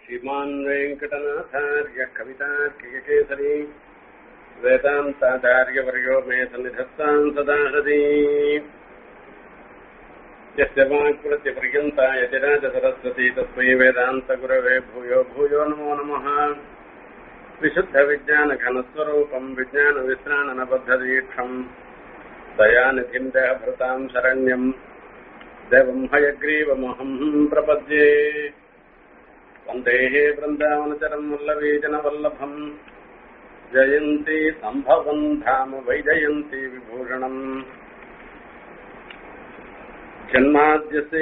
श्रीमान् वेङ्कटनाथार्य कवितार्किककेसरी वेदान्ताचार्यवर्यो मे सन्निधत्ताम् सदा हृदि यस्य वाक्प्रत्यपर्यन्ता यतिराजसरस्वती तस्मै वेदान्तगुरवे भूयो भूयो नमो नमः विशुद्धविज्ञानघनस्वरूपम् विज्ञानविश्राणनबद्धदीक्षम् दयानिधिम् देहभृताम् शरण्यम् देवम् हयग्रीवमहम् प्रपद्ये वन्देः वृन्दावनचरम् वल्लवीजनवल्लभम् जयन्ती सम्भवम् धाम वैजयन्ती विभूषणम् जन्माद्यस्य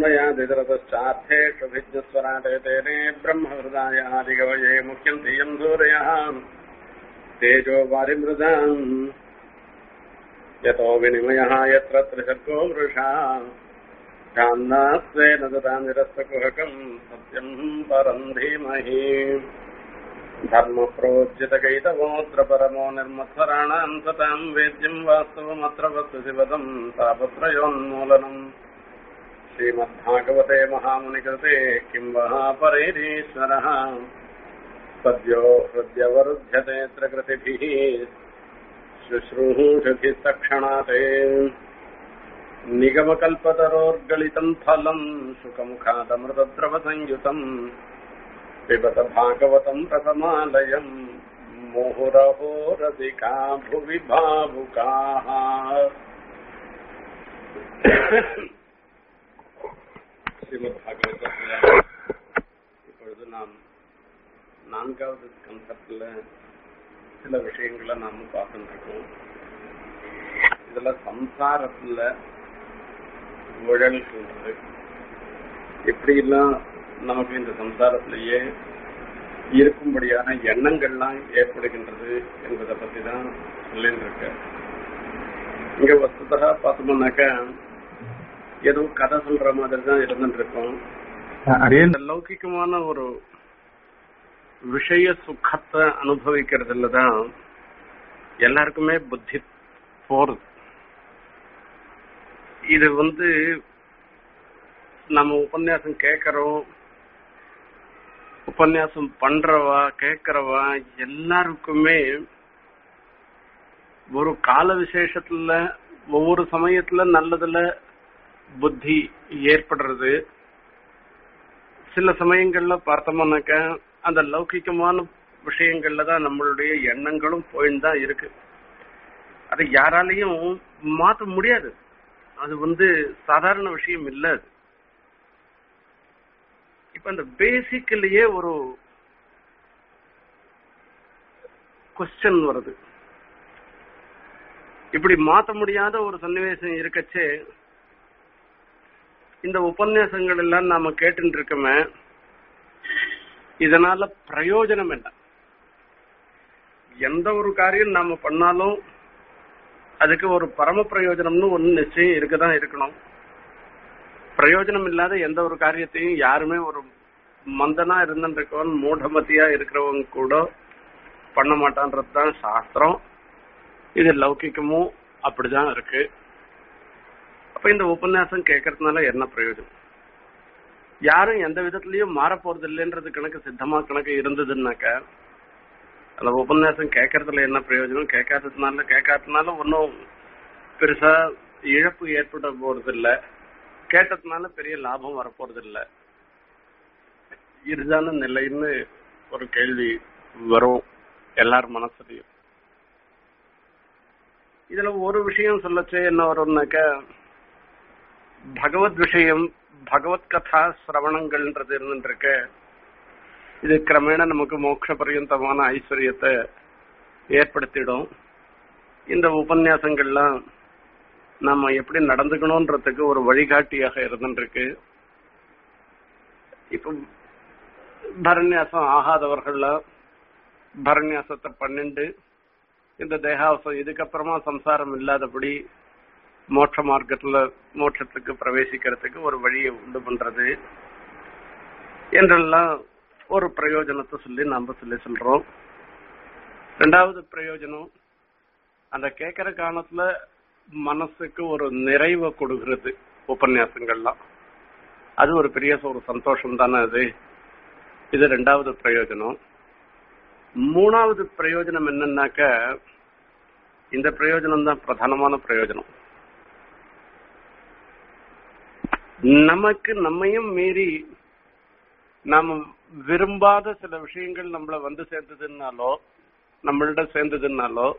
यतोऽन्वयादितरतश्चार्थेष्वभिज्ञस्वराटे तेने ब्रह्महृदाय आदिगवये मुख्यन्ति यम् सूरयः तेजो वारिमृदाम् यतो विनिमयः यत्र त्रिसर्गो वृषा ध्यान्नास्तेन ददा निरस्तकुहकम् सत्यम् परम् धीमहि धर्मप्रोज्यतकैतवोऽत्र परमो निर्मत्सराणाम् सताम् वेद्यम् वास्तवमत्र वस्तु शिवदम् तापत्रयोन्मूलनम् श्रीमद्भागवते महामुनिकृते किम् वः परैरीश्वरः सद्यो हृद्यवरुध्यते त्रिकृतिभिः शुश्रूषुभिः तक्षणाते निगमकल्पतरोर्गलितम् फलम् शुकमुखादमृतद्रवसंयुतम् पिबत भागवतम् प्रथमालयम् मुहुरहो रसिका भुवि भावुकाः ஸ்ரீமத் இப்பொழுது நாம் நான்காவது கன்செப்ட்ல சில விஷயங்களை நாம பார்த்துட்டு இருக்கோம் இதுல சம்சாரத்துல உழல்கின்றது எப்படி எல்லாம் நமக்கு இந்த சம்சாரத்திலேயே இருக்கும்படியான எண்ணங்கள்லாம் ஏற்படுகின்றது என்பதை பத்தி தான் சொல்லிட்டு இருக்க இங்க வஸ்துதா பார்த்தோம்னாக்கா ஏதோ கதை சொல்ற மாதிரி தான் இருந்துட்டு இருக்கோம் இந்த லௌகிகமான ஒரு விஷய சுகத்தை அனுபவிக்கிறதுல தான் எல்லாருக்குமே புத்தி போறது இது வந்து நம்ம உபன்யாசம் கேட்கறோம் உபன்யாசம் பண்றவா கேட்கறவா எல்லாருக்குமே ஒரு கால விசேஷத்துல ஒவ்வொரு சமயத்துல நல்லதுல புத்தி ஏற்படுறது சில சமயங்கள்ல பார்த்தோம்னாக்க அந்த லௌகிகமான விஷயங்கள்ல தான் நம்மளுடைய எண்ணங்களும் போயின்னு தான் இருக்கு அதை யாராலையும் மாற்ற முடியாது அது வந்து சாதாரண விஷயம் இல்ல அது இப்ப அந்த பேசிக்கலையே ஒரு கொஸ்டின் வருது இப்படி மாத்த முடியாத ஒரு சன்னிவேசம் இருக்கச்சே இந்த உபன்யாசங்கள் எல்லாம் நாம கேட்டு இருக்கோமே இதனால பிரயோஜனம் என்ன எந்த ஒரு காரியம் நாம பண்ணாலும் அதுக்கு ஒரு பரம பிரயோஜனம்னு ஒண்ணு நிச்சயம் இருக்கதான் இருக்கணும் பிரயோஜனம் இல்லாத எந்த ஒரு காரியத்தையும் யாருமே ஒரு மந்தனா இருந்துருக்கவன் மூடமத்தியா இருக்கிறவங்க கூட பண்ண மாட்டான்றது தான் சாஸ்திரம் இது லௌகிக்கமும் அப்படிதான் இருக்கு அப்ப இந்த உபன்யாசம் கேட்கறதுனால என்ன பிரயோஜனம் யாரும் எந்த விதத்திலயும் மாற போறது இல்லைன்றது கணக்கு சித்தமா கணக்கு இருந்ததுன்னாக்க அந்த உபன்யாசம் கேட்கறதுல என்ன பிரயோஜனம் கேட்காததுனால கேட்காததுனால ஒன்றும் பெருசா இழப்பு ஏற்பட போறது இல்ல கேட்டதுனால பெரிய லாபம் வரப்போறது இல்ல இதுதான நிலைன்னு ஒரு கேள்வி வரும் எல்லார் மனசுலயும் இதுல ஒரு விஷயம் சொல்லச்சே என்ன வரும்னாக்க பகவத் விஷயம் பகவத் கதா சிரவணங்கள்ன்றது இருந்துருக்கு இது கிரமேண நமக்கு மோட்ச பர்யந்தமான ஐஸ்வர்யத்தை ஏற்படுத்திடும் இந்த உபன்யாசங்கள்லாம் நாம எப்படி நடந்துக்கணும்ன்றதுக்கு ஒரு வழிகாட்டியாக இருந்துருக்கு இப்ப பரண்யாசம் ஆகாதவர்கள பரண்யாசத்தை பன்னெண்டு இந்த தேகாவசம் இதுக்கப்புறமா சம்சாரம் இல்லாதபடி மோட்ச மார்க்கத்துல மோட்சத்துக்கு பிரவேசிக்கிறதுக்கு ஒரு வழியை உண்டு பண்றது என்றெல்லாம் ஒரு பிரயோஜனத்தை சொல்லி நாம சொல்லி சொல்றோம் ரெண்டாவது பிரயோஜனம் அந்த கேட்கிற காலத்துல மனசுக்கு ஒரு நிறைவை கொடுக்கிறது உபன்யாசங்கள்லாம் அது ஒரு பெரிய ஒரு சந்தோஷம் தானே அது இது ரெண்டாவது பிரயோஜனம் மூணாவது பிரயோஜனம் என்னன்னாக்க இந்த பிரயோஜனம் தான் பிரதானமான பிரயோஜனம் நமக்கு நம்மையும் மீறி நாம விரும்பாத சில விஷயங்கள் நம்மள வந்து சேர்ந்ததுன்னாலோ நம்மள்ட சேர்ந்ததுன்னாலோ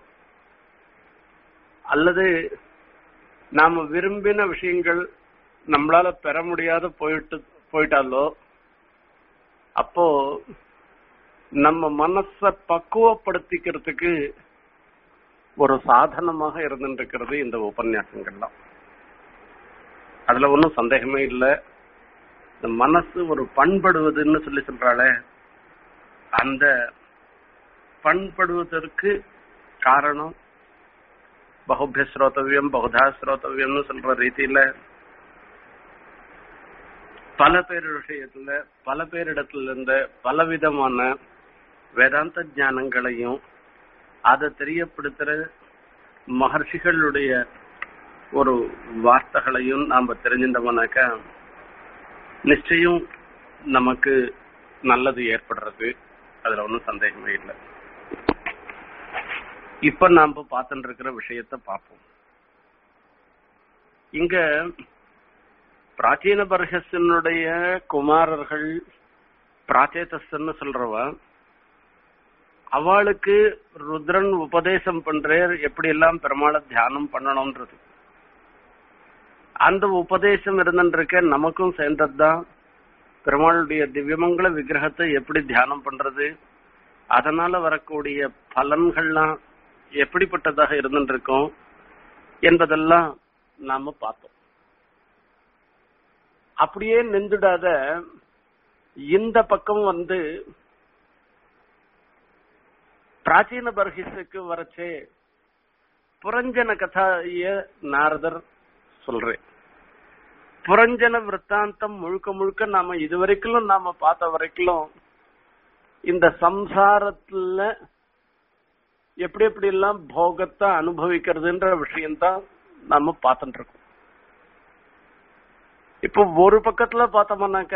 அல்லது நாம விரும்பின விஷயங்கள் நம்மளால பெற முடியாத போயிட்டு போயிட்டாலோ அப்போ நம்ம மனச பக்குவப்படுத்திக்கிறதுக்கு ஒரு சாதனமாக இருந்துருக்கிறது இந்த உபன்யாசங்கள்லாம் அதுல ஒன்றும் சந்தேகமே இல்லை இந்த மனசு ஒரு பண்படுவதுன்னு சொல்லி சொல்றாளே அந்த பண்படுவதற்கு காரணம் பகுபிய ஸ்ரோதவியம் பகுதா ஸ்ரோதவியம்னு சொல்ற ரீதியில பல பேர் விஷயத்துல பல பேரிடத்துல இருந்த பலவிதமான வேதாந்த ஞானங்களையும் அதை தெரியப்படுத்துற மகர்ஷிகளுடைய ஒரு வார்த்தைகளையும் நாம தெரிஞ்சிருந்தோம்னாக்கா நிச்சயம் நமக்கு நல்லது ஏற்படுறது அதுல ஒன்றும் சந்தேகமே இல்லை இப்ப நாம பார்த்துட்டு இருக்கிற விஷயத்த பார்ப்போம் இங்க பிராச்சீன பர்ஹசனுடைய குமாரர்கள் பிராச்சேதஸ்ன்னு சொல்றவ அவளுக்கு ருத்ரன் உபதேசம் பண்றார் எப்படி எல்லாம் பெருமாளை தியானம் பண்ணணும்ன்றது அந்த உபதேசம் இருந்துருக்க நமக்கும் சேர்ந்ததுதான் பெருமாளுடைய திவ்யமங்கல விக்கிரகத்தை எப்படி தியானம் பண்றது அதனால வரக்கூடிய பலன்கள்லாம் எப்படிப்பட்டதாக இருந்துருக்கும் என்பதெல்லாம் நாம பார்த்தோம் அப்படியே நின்றுடாத இந்த பக்கம் வந்து பிராச்சீன பர்ஹிஸுக்கு வரச்சே புரஞ்சன கதைய நாரதர் சொல்றேன் புரஞ்சன விற்த்தாந்தம் முழுக்க முழுக்க நாம இதுவரைக்கும் நாம பார்த்த வரைக்கும் இந்த சம்சாரத்துல எப்படி எப்படி எல்லாம் போகத்தை அனுபவிக்கிறதுன்ற விஷயம்தான் நாம பார்த்துட்டு இருக்கோம் இப்போ ஒரு பக்கத்துல பார்த்தோம்னாக்க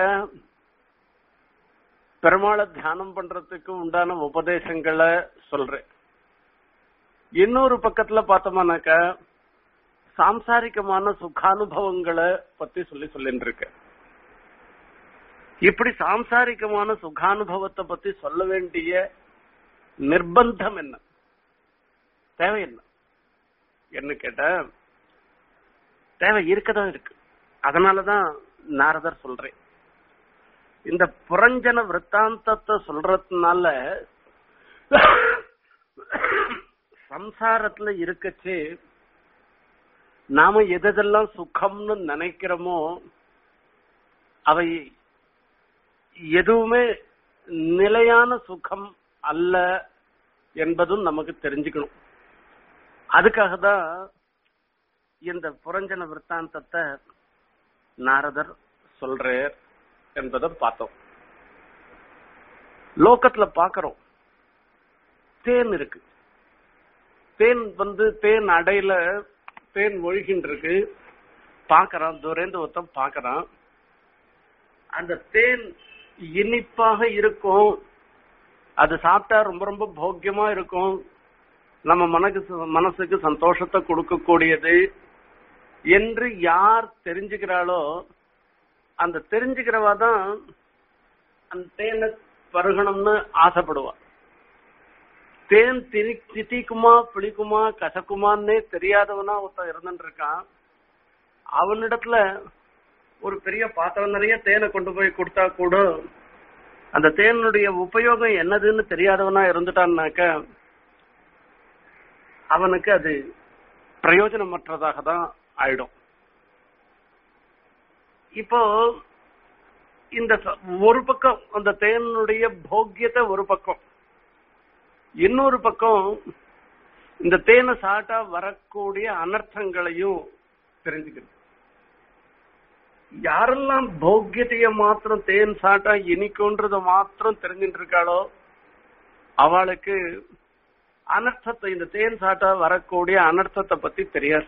பெருமாளை தியானம் பண்றதுக்கு உண்டான உபதேசங்களை சொல்றேன் இன்னொரு பக்கத்துல பார்த்தோம்னாக்க சாம்சாரிகமான சுகானுபவங்களை பத்தி சொல்லி சொல்லிட்டு இருக்க இப்படி சாம்சாரிகமான சுகானுபவத்தை பத்தி சொல்ல வேண்டிய நிர்பந்தம் என்ன தேவை என்ன என்ன கேட்ட தேவை இருக்கதான் இருக்கு அதனாலதான் நாரதர் சொல்றேன் இந்த புரஞ்சன விற்த்தாந்தத்தை சொல்றதுனால சம்சாரத்துல இருக்கச்சே நாம எதெல்லாம் சுகம்னு நினைக்கிறோமோ அவை எதுவுமே நிலையான சுகம் அல்ல என்பதும் நமக்கு தெரிஞ்சுக்கணும் அதுக்காக தான் இந்த புரஞ்சன விற்த்தாந்தத்தை நாரதர் சொல்றார் என்பதை பார்த்தோம் லோக்கத்துல பாக்குறோம் தேன் இருக்கு தேன் வந்து தேன் அடையில தேன் ஒழுகின்ற இருக்கு பாக்குறான் துரைந்து ஒருத்தன் பாக்குறான் அந்த தேன் இனிப்பாக இருக்கும் அது சாப்பிட்டா ரொம்ப ரொம்ப போக்கியமா இருக்கும் நம்ம மனக்கு மனசுக்கு சந்தோஷத்தை கொடுக்கக்கூடியது என்று யார் தெரிஞ்சுக்கிறாளோ அந்த தெரிஞ்சுக்கிறவா தான் அந்த தேனை பருகணும்னு ஆசைப்படுவா தேன் திரி தித்திக்குமா பிடிக்குமா கசக்குமான்னே தெரியாதவனா ஒருத்தன் இருந்துட்டு இருக்கான் அவனிடத்துல ஒரு பெரிய பாத்திரம் நிறைய தேனை கொண்டு போய் கொடுத்தா கூட அந்த தேனுடைய உபயோகம் என்னதுன்னு தெரியாதவனா இருந்துட்டான்னாக்க அவனுக்கு அது பிரயோஜனமற்றதாக தான் ஆயிடும் இப்போ இந்த ச- ஒரு பக்கம் அந்த தேனுடைய போக்கியத்தை ஒரு பக்கம் இன்னொரு பக்கம் இந்த தேனை சாட்டா வரக்கூடிய அனர்த்தங்களையும் தெரிஞ்சுக்கணும் யாரெல்லாம் போக்கியத்தைய மாத்திரம் தேன் சாட்டா இனிக்கும்ன்றத மாத்திரம் தெரிஞ்சுட்டு இருக்காளோ அவளுக்கு அனர்த்தத்தை இந்த தேன் சாட்டா வரக்கூடிய அனர்த்தத்தை பத்தி தெரியாது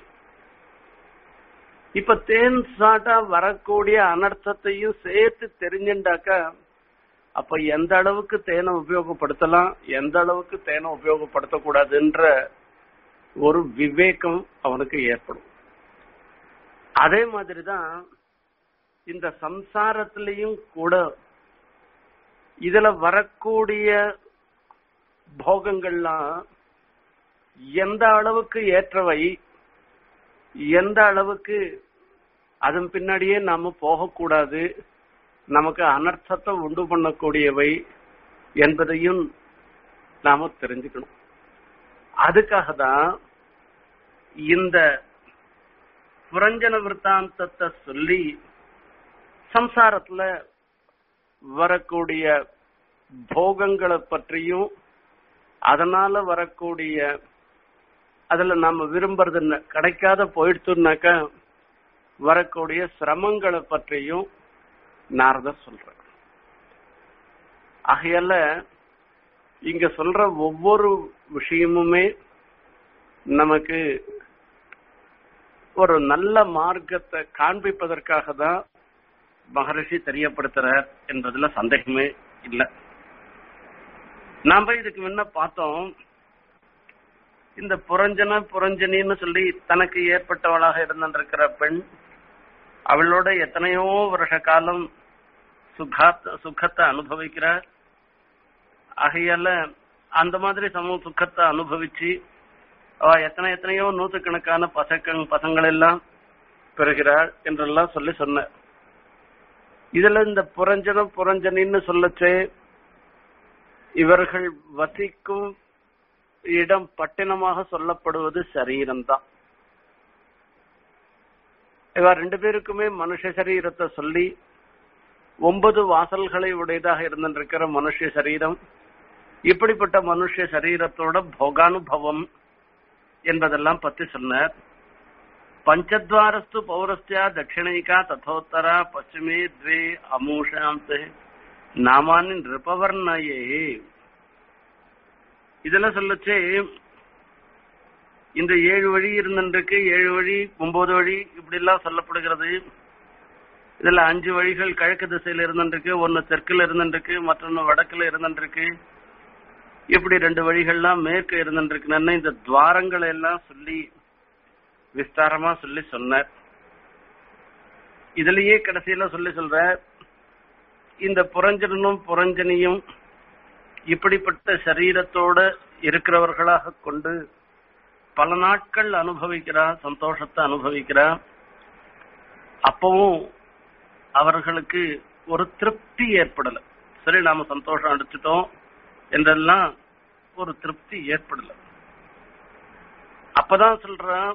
இப்ப தேன் சாட்டா வரக்கூடிய அனர்த்தத்தையும் சேர்த்து தெரிஞ்சுட்டாக்கா அப்ப எந்த அளவுக்கு தேனை உபயோகப்படுத்தலாம் எந்த அளவுக்கு தேனை உபயோகப்படுத்தக்கூடாதுன்ற ஒரு விவேகம் அவனுக்கு ஏற்படும் அதே மாதிரிதான் இந்த சம்சாரத்திலையும் கூட இதுல வரக்கூடிய போகங்கள்லாம் எந்த அளவுக்கு ஏற்றவை எந்த அளவுக்கு அதன் பின்னாடியே நாம போகக்கூடாது நமக்கு அனர்த்தத்தை உண்டு பண்ணக்கூடியவை என்பதையும் நாம தெரிஞ்சுக்கணும் அதுக்காக தான் இந்த புரஞ்சன விற்த்தாந்தத்தை சொல்லி சம்சாரத்துல வரக்கூடிய போகங்களை பற்றியும் அதனால வரக்கூடிய அதுல நாம விரும்புறது என்ன கிடைக்காத போயிடுச்சுனாக்க வரக்கூடிய சிரமங்களை பற்றியும் நாரதர் சொல்ற ஆகையால இங்க சொல்ற ஒவ்வொரு விஷயமுமே நமக்கு ஒரு நல்ல மார்க்கத்தை காண்பிப்பதற்காக தான் மகரிஷி தெரியப்படுத்துறார் என்பதுல சந்தேகமே இல்லை நாம இதுக்கு முன்ன பார்த்தோம் இந்த புரஞ்சன புரஞ்சனின்னு சொல்லி தனக்கு ஏற்பட்டவளாக இருந்திருக்கிற பெண் அவளோட எத்தனையோ வருஷ காலம் சுகாத் சுகத்தை அனுபவிக்கிறார் ஆகையால அந்த மாதிரி சமூக சுகத்தை அனுபவிச்சு அவ எத்தனை எத்தனையோ நூற்றுக்கணக்கான பசங்க பசங்கள் எல்லாம் பெறுகிறாள் என்றெல்லாம் சொல்லி சொன்ன இதுல இந்த புரஞ்சனம் புரஞ்சனின்னு சொல்லச்சே இவர்கள் வசிக்கும் இடம் பட்டினமாக சொல்லப்படுவது சரீரம்தான் இவ ரெண்டு பேருக்குமே மனுஷ சரீரத்தை சொல்லி ஒன்பது வாசல்களை உடையதாக இருந்திருக்கிற மனுஷ சரீரம் இப்படிப்பட்ட மனுஷ சரீரத்தோட போகானுபவம் என்பதெல்லாம் பத்தி சொன்னார் பஞ்சத்வாரஸ்து பௌரஸ்தியா தட்சிணைக்கா ததோத்தரா பশ্চিமே द्वे அமூஷாம்சே நாமானி நிருபவர்ணயே இதெல்லாம் சொல்லச்சே இந்த ஏழு வழி இருந்திருக்கு ஏழு வழி ஒன்பது வழி இப்படி எல்லாம் சொல்லப்படுகிறது இதுல அஞ்சு வழிகள் கிழக்கு திசையில இருந்திருக்கு ஒன்னு தெற்குல இருந்திருக்கு மற்றொன்னு வடக்குல இருந்திருக்கு இப்படி ரெண்டு வழிகள்லாம் மேற்கு இருந்திருக்குன்னு இந்த துவாரங்களை எல்லாம் சொல்லி விஸ்தாரமா சொல்லி சொன்னார் இதுலயே கடைசியில சொல்லி சொல்ற இந்த புரஞ்சனும் புரஞ்சனியும் இப்படிப்பட்ட சரீரத்தோட இருக்கிறவர்களாக கொண்டு பல நாட்கள் அனுபவிக்கிறா சந்தோஷத்தை அனுபவிக்கிறா அப்பவும் அவர்களுக்கு ஒரு திருப்தி ஏற்படல சரி நாம சந்தோஷம் அடிச்சிட்டோம் என்றெல்லாம் ஒரு திருப்தி ஏற்படல அப்பதான் சொல்றான்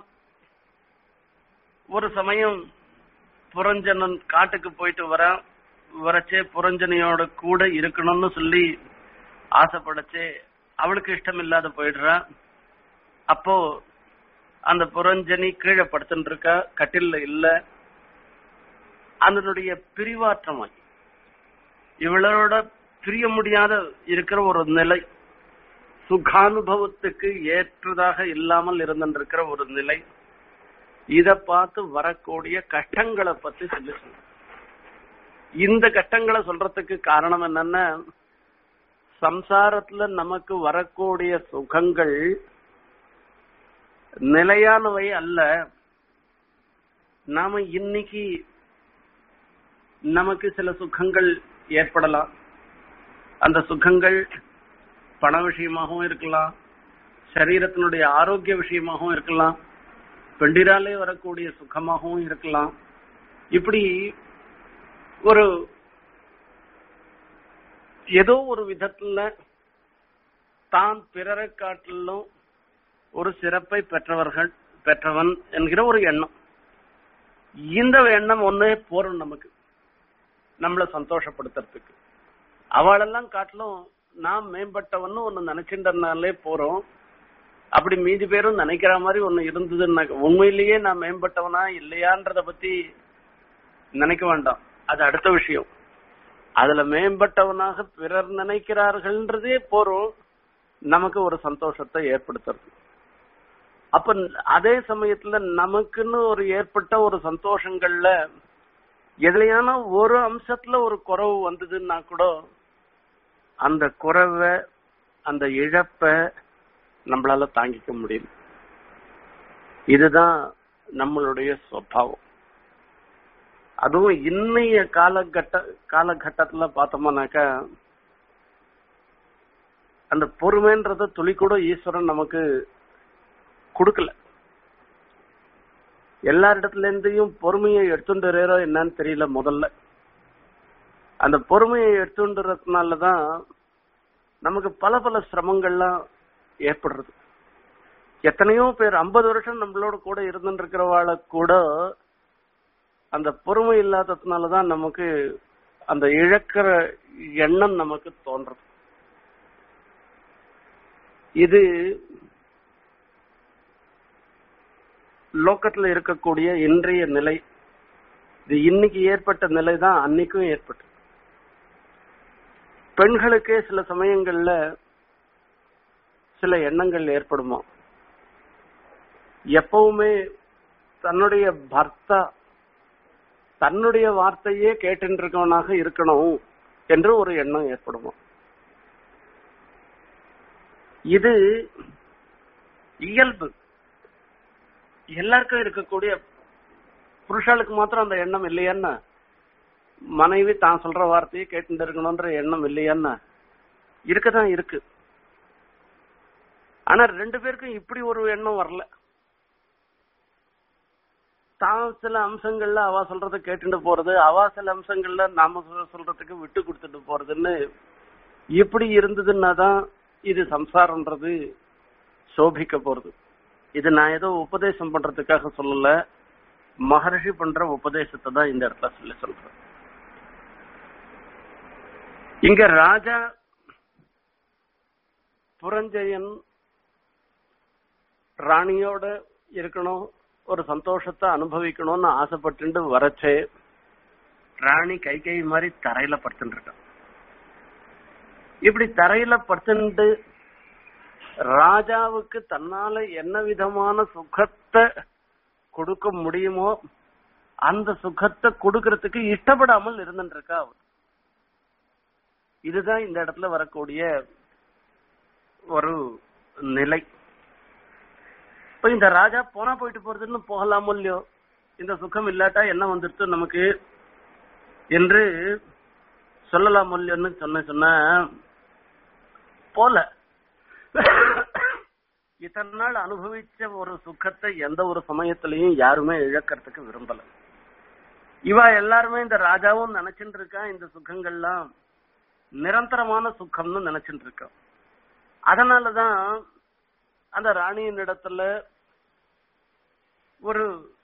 ஒரு சமயம் புரஞ்சனன் காட்டுக்கு போயிட்டு வரான் வரச்சே புரஞ்சனையோட கூட இருக்கணும்னு சொல்லி ஆசைப்படச்சே அவளுக்கு இஷ்டம் இல்லாத போயிடுறா அப்போ அந்த புரஞ்சனி கீழே படுத்துட்டு இருக்கா கட்டில்ல இல்ல அதனுடைய பிரிவாற்றமாய் இவளோட பிரிய முடியாத இருக்கிற ஒரு நிலை சுகானுபவத்துக்கு ஏற்றதாக இல்லாமல் இருந்திருக்கிற ஒரு நிலை இத பார்த்து வரக்கூடிய கஷ்டங்களை பத்தி சொல்லி சொல்ற இந்த கஷ்டங்களை சொல்றதுக்கு காரணம் என்னன்னா சம்சாரத்துல நமக்கு வரக்கூடிய சுகங்கள் நிலையானவை அல்ல நாம இன்னைக்கு நமக்கு சில சுகங்கள் ஏற்படலாம் அந்த சுகங்கள் பண விஷயமாகவும் இருக்கலாம் சரீரத்தினுடைய ஆரோக்கிய விஷயமாகவும் இருக்கலாம் பெண்டிராலே வரக்கூடிய சுகமாகவும் இருக்கலாம் இப்படி ஒரு ஏதோ ஒரு விதத்துல தான் பிறரை காட்டிலும் ஒரு சிறப்பை பெற்றவர்கள் பெற்றவன் என்கிற ஒரு எண்ணம் இந்த எண்ணம் ஒன்னே போறோம் நமக்கு நம்மள சந்தோஷப்படுத்துறதுக்கு அவளெல்லாம் காட்டிலும் நாம் மேம்பட்டவன்னு ஒண்ணு நினைச்சுட்டனாலே போறோம் அப்படி மீதி பேரும் நினைக்கிற மாதிரி ஒண்ணு இருந்ததுன்னா உண்மையிலேயே நான் மேம்பட்டவனா இல்லையான்றத பத்தி நினைக்க வேண்டாம் அது அடுத்த விஷயம் அதுல மேம்பட்டவனாக பிறர் நினைக்கிறார்கள்ன்றதே போறோம் நமக்கு ஒரு சந்தோஷத்தை ஏற்படுத்துறது அப்ப அதே சமயத்துல நமக்குன்னு ஒரு ஏற்பட்ட ஒரு சந்தோஷங்கள்ல எதுலையான ஒரு அம்சத்துல ஒரு குறவு வந்ததுன்னா கூட அந்த குறைவை அந்த இழப்ப நம்மளால தாங்கிக்க முடியும் இதுதான் நம்மளுடைய சுவாவம் அதுவும் இன்னைய காலகட்ட காலகட்டத்துல பார்த்தோம்னாக்கா அந்த பொறுமைன்றத துளி கூட ஈஸ்வரன் நமக்கு கொடுக்கல எல்லாரிடத்துல இருந்தையும் பொறுமையை எடுத்துட்டுறோ என்னன்னு தெரியல முதல்ல அந்த பொறுமையை எடுத்துன்றதுனாலதான் நமக்கு பல பல சிரமங்கள்லாம் ஏற்படுறது எத்தனையோ பேர் ஐம்பது வருஷம் நம்மளோட கூட இருந்துட்டு இருக்கிறவாள கூட அந்த பொறுமை இல்லாததுனாலதான் நமக்கு அந்த இழக்கிற எண்ணம் நமக்கு தோன்றது இது லோக்கத்துல இருக்கக்கூடிய இன்றைய நிலை இது இன்னைக்கு ஏற்பட்ட நிலை தான் அன்னைக்கும் ஏற்பட்டது பெண்களுக்கே சில சமயங்கள்ல சில எண்ணங்கள் ஏற்படுமா எப்பவுமே தன்னுடைய பர்த்தா தன்னுடைய வார்த்தையே கேட்டுருக்கவனாக இருக்கணும் என்று ஒரு எண்ணம் ஏற்படுமா இது இயல்பு எல்லாருக்கும் இருக்கக்கூடிய புருஷாளுக்கு மாத்திரம் அந்த எண்ணம் இல்லையான்னா மனைவி தான் சொல்ற வார்த்தையை கேட்டு இருக்கணும்ன்ற எண்ணம் இல்லையான்னா இருக்கதான் இருக்கு ஆனா ரெண்டு பேருக்கும் இப்படி ஒரு எண்ணம் வரல தான் சில அம்சங்கள்ல அவ சொல்றத கேட்டுட்டு போறது அவ சில அம்சங்கள்ல நாம சொல்றதுக்கு விட்டு கொடுத்துட்டு போறதுன்னு இப்படி இருந்ததுன்னா தான் இது சம்சாரம்ன்றது சோபிக்க போறது இது நான் ஏதோ உபதேசம் பண்றதுக்காக சொல்லல மகர்ஷி பண்ற உபதேசத்தை தான் இந்த இடத்துல சொல்லி சொல்றேன் இங்க ராஜா புரஞ்சயன் ராணியோட இருக்கணும் ஒரு சந்தோஷத்தை அனுபவிக்கணும்னு ஆசைப்பட்டு வரச்சே ராணி கை கை மாதிரி தரையில படுத்துட்டு இருக்கான் இப்படி தரையில படுத்துட்டு ராஜாவுக்கு தன்னால என்ன விதமான சுகத்தை கொடுக்க முடியுமோ அந்த சுகத்தை கொடுக்கறதுக்கு இஷ்டப்படாமல் இருந்துட்டு இருக்கா அவர் இதுதான் இந்த இடத்துல வரக்கூடிய ஒரு நிலை இப்ப இந்த ராஜா போனா போயிட்டு போறதுன்னு போகலாமோ இல்லையோ இந்த சுகம் இல்லாட்டா என்ன வந்துருச்சு நமக்கு என்று சொல்லலாமோ இல்லையோன்னு சொன்ன சொன்ன போல இத்தனை நாள் அனுபவிச்ச ஒரு சுகத்தை எந்த ஒரு சமயத்திலையும் யாருமே இழக்கிறதுக்கு விரும்பல இவ எல்லாருமே இந்த ராஜாவும் நினைச்சுட்டு இருக்கா இந்த சுகங்கள்லாம் நிரந்தரமான சுகம்னு நினைச்சுட்டு இருக்கான் அதனாலதான் அந்த ராணியின் இடத்துல ஒரு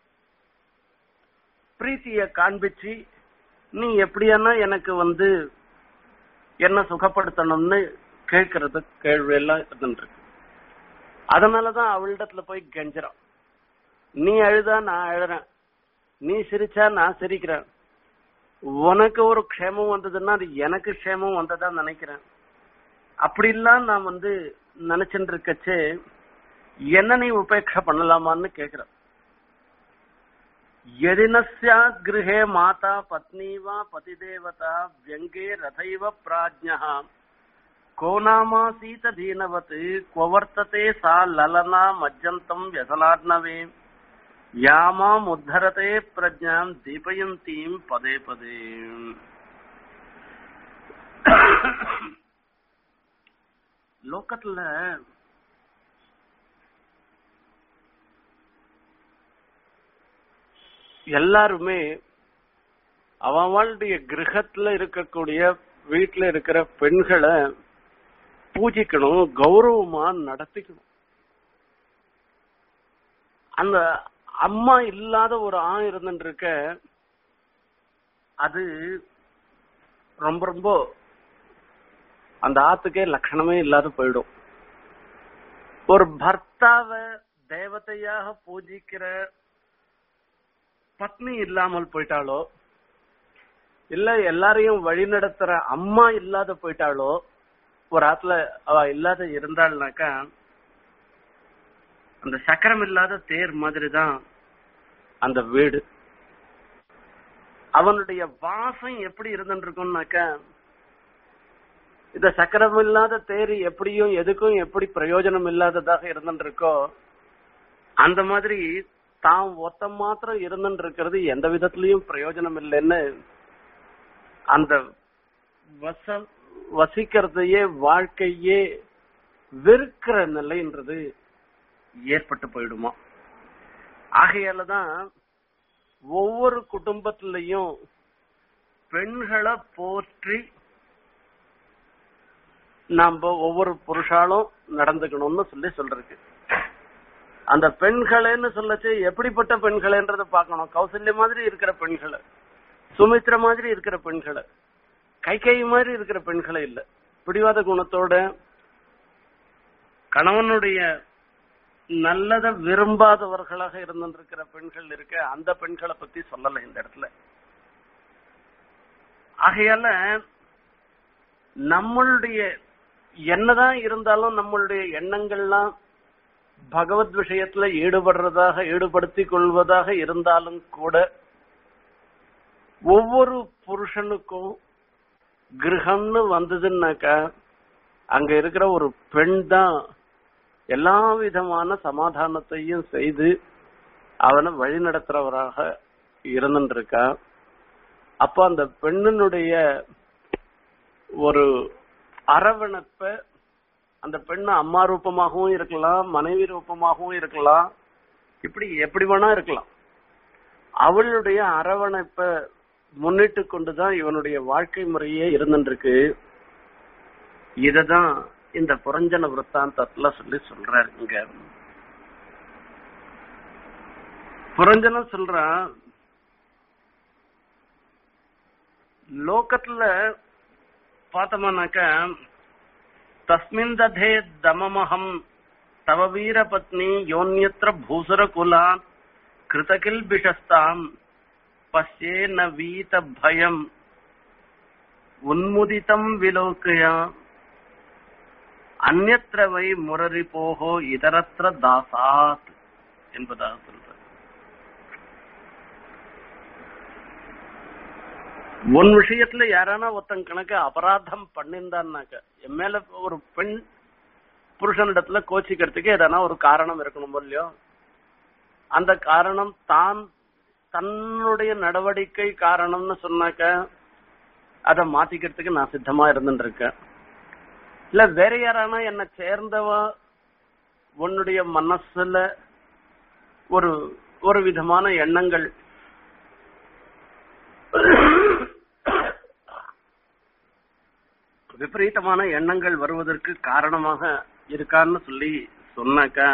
பிரீத்திய காண்பிச்சு நீ எப்படியானா எனக்கு வந்து என்ன சுகப்படுத்தணும்னு கேட்கறது கேள்வி எல்லாம் இருந்துருக்கு அதனாலதான் அவளிடத்துல போய் கெஞ்சிறான் நீ அழுதா நான் அழுறேன் நீ சிரிச்சா நான் சிரிக்கிறேன் உனக்கு ஒரு க்ஷேமம் வந்ததுன்னா அது எனக்கு க்ஷேமம் வந்ததா நினைக்கிறேன் அப்படிலாம் நான் வந்து நினைச்சுட்டு இருக்கச்சே என்ன நீ உபேட்சை பண்ணலாமான்னு கேக்குறேன் எதினஸ்யா கிருஹே மாதா பத்னி வா பதிதேவதா வியங்கே ரதைவ பிராஜ்யா को नामासीत दीनवत् क्व वर्तते सा ललना मज्जन्तम् व्यसनार्णवे या माम् उद्धरते प्रज्ञाम् दीपयन्तीम् पदे पदे லோக்கத்துல எல்லாருமே அவளுடைய கிரகத்துல இருக்கக்கூடிய வீட்டுல இருக்கிற பெண்களை பூஜிக்கணும் கௌரவமா நடத்திக்கணும் அந்த அம்மா இல்லாத ஒரு ஆண் இருந்துட்டு இருக்க அது ரொம்ப ரொம்ப அந்த ஆத்துக்கே லட்சணமே இல்லாத போயிடும் ஒரு பர்த்தாவை தேவதையாக பூஜிக்கிற பத்னி இல்லாமல் போயிட்டாலோ இல்ல எல்லாரையும் வழிநடத்துற அம்மா இல்லாத போயிட்டாலோ ஒரு ஆத்துல அவ இல்லாத இருந்தாள்னாக்கா அந்த சக்கரம் இல்லாத தேர் மாதிரி தான் அந்த வீடு அவனுடைய வாசம் எப்படி இருந்துட்டு இருக்கும்னாக்கா இந்த சக்கரம் இல்லாத தேர் எப்படியும் எதுக்கும் எப்படி பிரயோஜனம் இல்லாததாக இருந்துருக்கோ அந்த மாதிரி தான் ஒத்த மாத்திரம் இருந்துட்டு இருக்கிறது எந்த விதத்திலயும் பிரயோஜனம் இல்லைன்னு அந்த வச வசிக்கிறதையே வாழ்க்கையே வெறுக்கிற நிலைன்றது ஏற்பட்டு போயிடுமா ஆகையாலதான் ஒவ்வொரு குடும்பத்திலையும் பெண்களை போற்றி நாம ஒவ்வொரு புருஷாலும் நடந்துக்கணும்னு சொல்லி சொல்றதுக்கு அந்த பெண்களேன்னு சொல்லச்சு எப்படிப்பட்ட பெண்களேன்றத பார்க்கணும் கௌசல்ய மாதிரி இருக்கிற பெண்களை சுமித்ர மாதிரி இருக்கிற பெண்களை கைகை மாதிரி இருக்கிற பெண்களை இல்ல பிடிவாத குணத்தோட கணவனுடைய நல்லத விரும்பாதவர்களாக இருந்திருக்கிற பெண்கள் இருக்க அந்த பெண்களை பத்தி சொல்லல இந்த இடத்துல ஆகையால நம்மளுடைய என்னதான் இருந்தாலும் நம்மளுடைய எண்ணங்கள்லாம் பகவத் விஷயத்துல ஈடுபடுறதாக ஈடுபடுத்திக் கொள்வதாக இருந்தாலும் கூட ஒவ்வொரு புருஷனுக்கும் கிரகம்னு வந்ததுன்னாக்கா அங்க இருக்கிற ஒரு பெண் தான் எல்லா விதமான சமாதானத்தையும் செய்து அவனை வழி நடத்துறவராக இருந்துருக்கா அப்ப அந்த பெண்ணினுடைய ஒரு அரவணைப்ப அந்த பெண்ணு அம்மா ரூபமாகவும் இருக்கலாம் மனைவி ரூபமாகவும் இருக்கலாம் இப்படி எப்படி வேணா இருக்கலாம் அவளுடைய அரவணைப்ப முன்னிட்டு கொண்டுதான் இவனுடைய வாழ்க்கை முறையே இருந்துருக்கு இததான் இந்த புரஞ்சன விற்த்தாந்தத்துல சொல்லி சொல்றாரு இங்க புரஞ்சனம் சொல்றான் லோகத்துல பார்த்தோம்னாக்க தஸ்மின் ததே தமமகம் தவ வீர பத்னி யோன்யத்திர பூசுர குலான் கிருதகில்பிஷஸ்தாம் பஷ்யே ந வீத பயம் உன்முதிதம் விலோக்கயா அந்நத்திர வை முரரி போகோ இதரத்திர தாசாத் என்பதாக சொல்ற உன் விஷயத்துல யாரானா ஒருத்தன் கணக்கு அபராதம் பண்ணிருந்தான்னாக்க என் மேல ஒரு பெண் புருஷனிடத்துல கோச்சிக்கிறதுக்கு எதனா ஒரு காரணம் இருக்கணும் இல்லையோ அந்த காரணம் தான் தன்னுடைய நடவடிக்கை காரணம்னு சொன்னாக்க அதை மாத்திக்கிறதுக்கு நான் சித்தமா இருந்துட்டு இருக்கேன் இல்ல வேற யாரானா என்ன சேர்ந்தவ உன்னுடைய மனசுல ஒரு ஒரு விதமான எண்ணங்கள் விபரீதமான எண்ணங்கள் வருவதற்கு காரணமாக இருக்கான்னு சொல்லி சொன்னாக்கா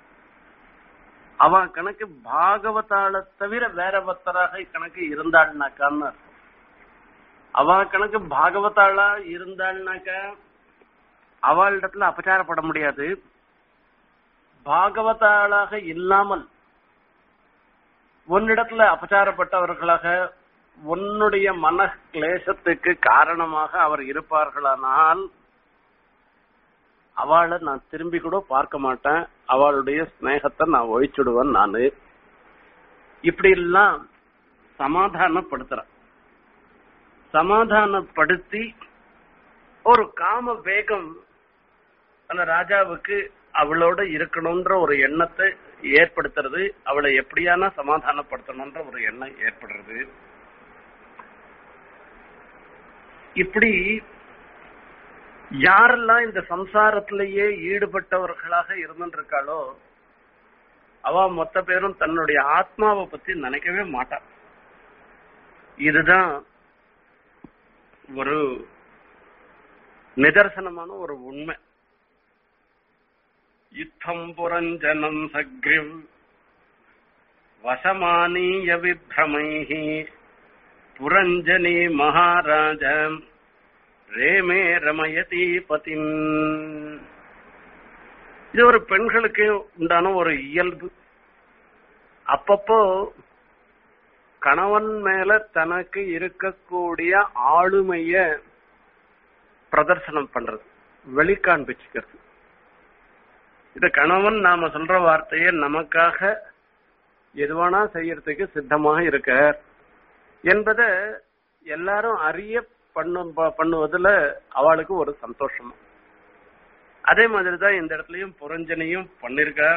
அவ கணக்கு பாகவதால தவிர வேற பக்தராக கணக்கு இருந்தாள்னாக்கான்னு அர்த்தம். அவ கணக்கு பாகவதாளா இருந்தாள்னாக்கா அவளிடத்துல அபச்சாரப்பட முடியாது பாகவதாளாக இல்லாமல் உன்னிடத்துல அபச்சாரப்பட்டவர்களாக உன்னுடைய மன கிளேசத்துக்கு காரணமாக அவர் இருப்பார்களானால் அவளை நான் திரும்பி கூட பார்க்க மாட்டேன் அவளுடைய ஸ்நேகத்தை நான் ஒழிச்சுடுவேன் நானு இப்படி எல்லாம் சமாதானப்படுத்துறேன் சமாதானப்படுத்தி ஒரு காம வேகம் அந்த ராஜாவுக்கு அவளோட இருக்கணும்ன்ற ஒரு எண்ணத்தை ஏற்படுத்துறது அவளை எப்படியான சமாதானப்படுத்தணும்ன்ற ஒரு எண்ணம் ஏற்படுறது இப்படி யாரெல்லாம் இந்த சம்சாரத்திலேயே ஈடுபட்டவர்களாக இருந்துருக்காளோ அவ மொத்த பேரும் தன்னுடைய ஆத்மாவை பத்தி நினைக்கவே மாட்டா இதுதான் ஒரு நிதர்சனமான ஒரு உண்மை யுத்தம் புரஞ்சனம் சக்ரிவ் வசமானீய விப்ரமைஹி புரஞ்சனி மகாராஜ ரேமே ரமயதி பதின் இது ஒரு பெண்களுக்கு உண்டான ஒரு இயல்பு அப்பப்போ கணவன் மேல தனக்கு இருக்கக்கூடிய ஆளுமைய பிரதர்சனம் பண்றது வெளிக்காண்பிச்சுக்கிறது இது கணவன் நாம சொல்ற வார்த்தையை நமக்காக எதுவானா செய்யறதுக்கு சித்தமாக இருக்க என்பத எல்லாரும் அறிய பண்ணும் ப- பண்ணுவதுல அவளுக்கு ஒரு சந்தோஷம் அதே மாதிரிதான் இந்த இடத்துலயும் புரஞ்சனையும் பண்ணிருக்கா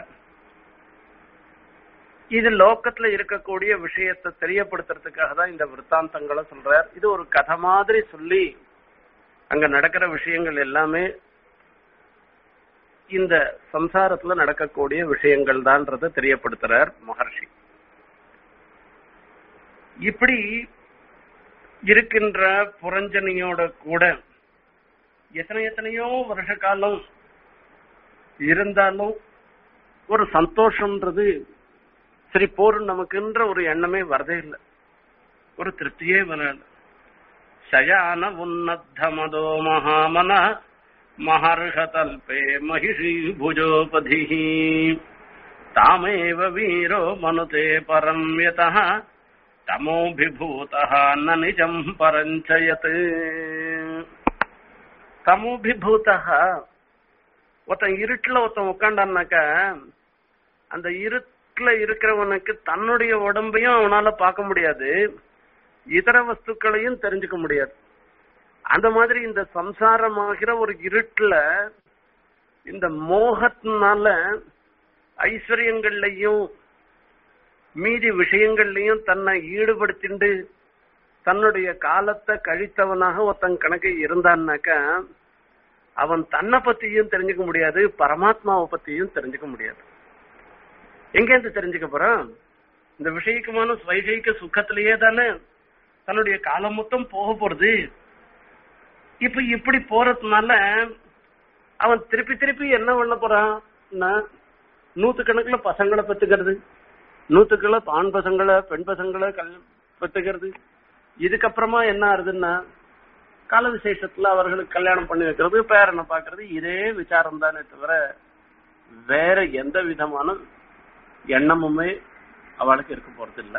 இது லோக்கத்துல இருக்கக்கூடிய விஷயத்தை தெரியப்படுத்துறதுக்காக தான் இந்த விற்த்தாந்தங்களை சொல்றார் இது ஒரு கதை மாதிரி சொல்லி அங்க நடக்கிற விஷயங்கள் எல்லாமே இந்த சம்சாரத்துல நடக்கக்கூடிய விஷயங்கள் தான்றத தெரியப்படுத்துறார் மகர்ஷி இப்படி இருக்கின்ற புரஞ்சனியோட கூட எத்தனை எத்தனையோ வருஷ காலம் இருந்தாலும் ஒரு சந்தோஷம்ன்றது சரி போரும் நமக்குன்ற ஒரு எண்ணமே வரதே இல்லை ஒரு திருப்தியே வராது சயான உன்னத்தமதோ மகாமன மகர்ஷதல்பே மகிஷி புஜோபதி தாமேவ வீரோ மனுதே பரம் யதः தமோபிபூதः ந நிஜம் பரஞ்சயத் தமோபிபூதः ஒருத்தன் இருட்டுல ஒருத்தன் உட்காண்டான்னாக்க அந்த இருட்டுல இருக்கிறவனுக்கு தன்னுடைய உடம்பையும் அவனால பார்க்க முடியாது இதர வஸ்துக்களையும் தெரிஞ்சுக்க முடியாது அந்த மாதிரி இந்த சம்சாரமாகிற ஒரு இருட்டுல இந்த மோகத்தினால ஐஸ்வர்யங்கள்லயும் மீதி விஷயங்கள்லயும் தன்னை ஈடுபடுத்திண்டு தன்னுடைய காலத்தை கழித்தவனாக ஒருத்தன் கணக்கு இருந்தான்னாக்கா அவன் தன்னை பத்தியும் தெரிஞ்சுக்க முடியாது பரமாத்மாவை பத்தியும் தெரிஞ்சுக்க முடியாது எங்க இருந்து தெரிஞ்சுக்க போறான் இந்த விஷயக்குமான வைஷயிக சுகத்திலேயே தானே தன்னுடைய காலம் மொத்தம் போக போறது இப்ப இப்படி போறதுனால அவன் திருப்பி திருப்பி என்ன பண்ண போறான் நூத்து கணக்குல பசங்களை பெத்துக்கிறது நூத்துக்குள்ள ஆண் பசங்களை பெண் பசங்களை கல் பெத்துக்கிறது இதுக்கப்புறமா என்ன ஆறுதுன்னா கால விசேஷத்துல அவர்களுக்கு கல்யாணம் பண்ணி வைக்கிறது பேரனை பாக்குறது இதே விசாரம் தானே தவிர வேற எந்த விதமான எண்ணமுமே அவளுக்கு இருக்க போறது இல்ல